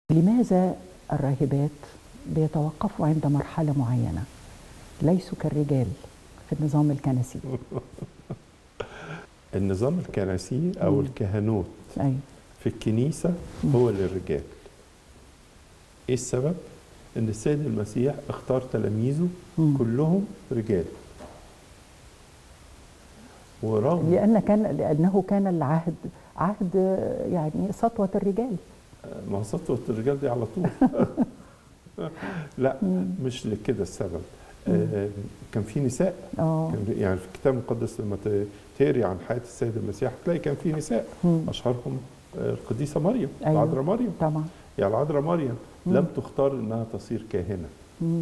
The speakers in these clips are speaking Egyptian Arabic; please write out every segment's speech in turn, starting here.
لماذا الراهبات بيتوقفوا عند مرحلة معينة ليسوا كالرجال في النظام الكنسي النظام الكنسي او مم. الكهنوت أيوة. في الكنيسه هو للرجال ايه السبب ان السيد المسيح اختار تلاميذه مم. كلهم رجال ورغم لأن كان لأنه كان العهد عهد يعني سطوة الرجال ما هو سطوة الرجال دي على طول لا مم. مش لكده السبب مم. آه، كان في نساء اه كان يعني في الكتاب المقدس لما ت- تقري عن حياه السيد المسيح هتلاقي كان في نساء مم. اشهرهم آه، القديسه مريم أيوة. العذراء مريم طبعا يعني العذراء مريم مم. لم تختار انها تصير كاهنه مم.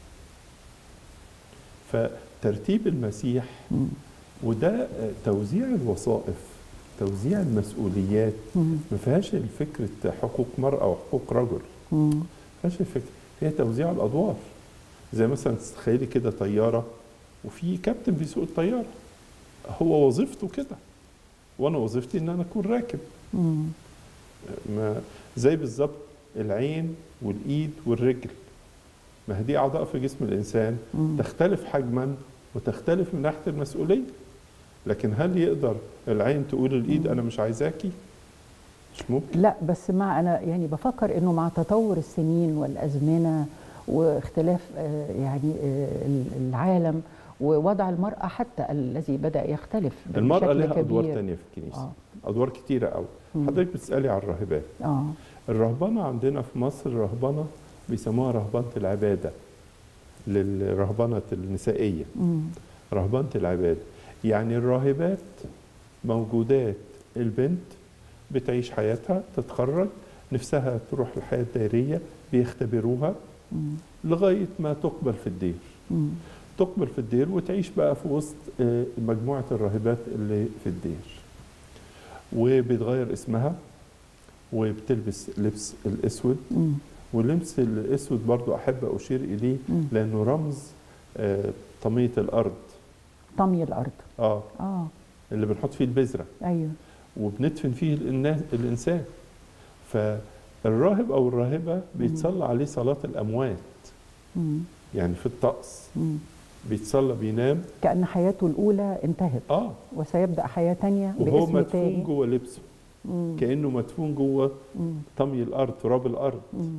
فترتيب المسيح مم. وده آه، توزيع الوظائف توزيع المسؤوليات مم. ما فيهاش فكره حقوق مرأة وحقوق رجل مم. ما فيهاش الفكره فيها توزيع الادوار زي مثلا تتخيلي كده طياره وفي كابتن بيسوق الطياره هو وظيفته كده وانا وظيفتي ان انا اكون راكب مم. ما زي بالظبط العين والايد والرجل ما هي دي اعضاء في جسم الانسان مم. تختلف حجما وتختلف من ناحيه المسؤوليه لكن هل يقدر العين تقول الايد انا مش عايزاكي مش ممكن لا بس مع انا يعني بفكر انه مع تطور السنين والازمنه واختلاف آه، يعني آه، العالم ووضع المراه حتى الذي بدا يختلف المراه بشكل لها ادوار كبير. تانية في الكنيسه اه ادوار كتيره قوي مم. حضرتك بتسالي عن الراهبات اه الرهبنه عندنا في مصر رهبنه بيسموها رهبنه العباده للرهبنه النسائيه مم. رهبنه العباده يعني الراهبات موجودات البنت بتعيش حياتها تتخرج نفسها تروح الحياه الدائريه بيختبروها مم. لغايه ما تقبل في الدير مم. تقبل في الدير وتعيش بقى في وسط آه، مجموعه الراهبات اللي في الدير وبيتغير اسمها وبتلبس لبس الاسود مم. واللبس الاسود برضو احب اشير اليه مم. لانه رمز آه، طميه الارض طمي الارض اه اه اللي بنحط فيه البذره ايوه وبندفن فيه النا- الانسان فالراهب او الراهبه بيتصلى عليه صلاه الاموات مم. يعني في الطقس مم. بيتصلى بينام كأن حياته الأولى انتهت اه وسيبدأ حياة تانية وهو باسم مدفون تاني جوه لبسه مم. كانه مدفون جوه مم. طمي الارض تراب الارض مم.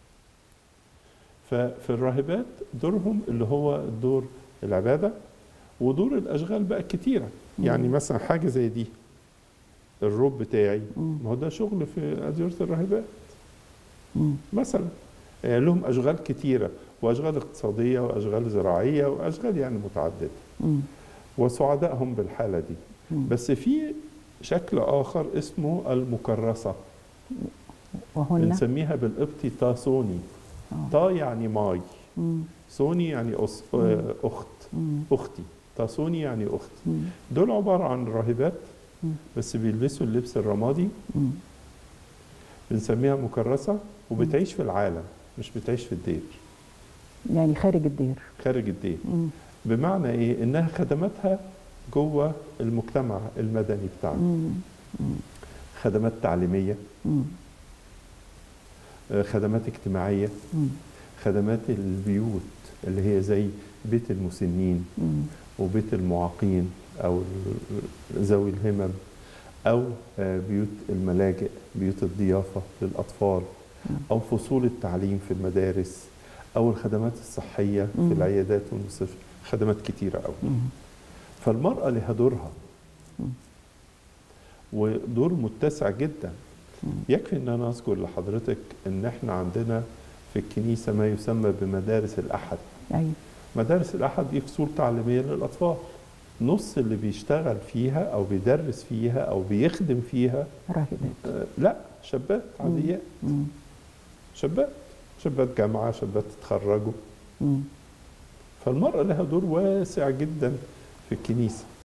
ففي الراهبات دورهم اللي هو دور العباده ودور الاشغال بقى كتيره يعني مم. مثلا حاجه زي دي الروب بتاعي مم. ما هو ده شغل في اديره الراهبات مم. مثلا يعني لهم اشغال كتيره واشغال اقتصاديه واشغال زراعيه واشغال يعني متعدده مم. وسعدائهم بالحاله دي مم. بس في شكل اخر اسمه المكرسه وهن بنسميها بالقبطي تاسوني آه. تا يعني ماي مم. سوني يعني أس... مم. آه، اخت مم. اختي تاسوني يعني اخت مم. دول عباره عن راهبات مم. بس بيلبسوا اللبس الرمادي مم. بنسميها مكرسه وبتعيش في العالم مش بتعيش في الدير يعني خارج الدير خارج الدير مم. بمعنى ايه انها خدماتها جوه المجتمع المدني بتاعنا مم. مم. خدمات تعليميه مم. آه، خدمات اجتماعيه مم. خدمات البيوت اللي هي زي بيت المسنين مم. وبيت المعاقين او ال- ذوي الهمم او آه، بيوت الملاجئ بيوت الضيافه للاطفال مم. او فصول التعليم في المدارس او الخدمات الصحيه مم. في العيادات والمستشفى خدمات كتيره قوي مم. فالمراه لها دورها مم. ودور متسع جدا مم. يكفي ان انا اذكر لحضرتك ان احنا عندنا في الكنيسه ما يسمى بمدارس الاحد أيوة مدارس الأحد دي فصول تعليمية للأطفال نص اللي بيشتغل فيها أو بيدرس فيها أو بيخدم فيها راهبات آه، لا شابات عاديات مم. شابات شابات جامعة شابات تتخرجوا مم. فالمرأة لها دور واسع جدا في الكنيسة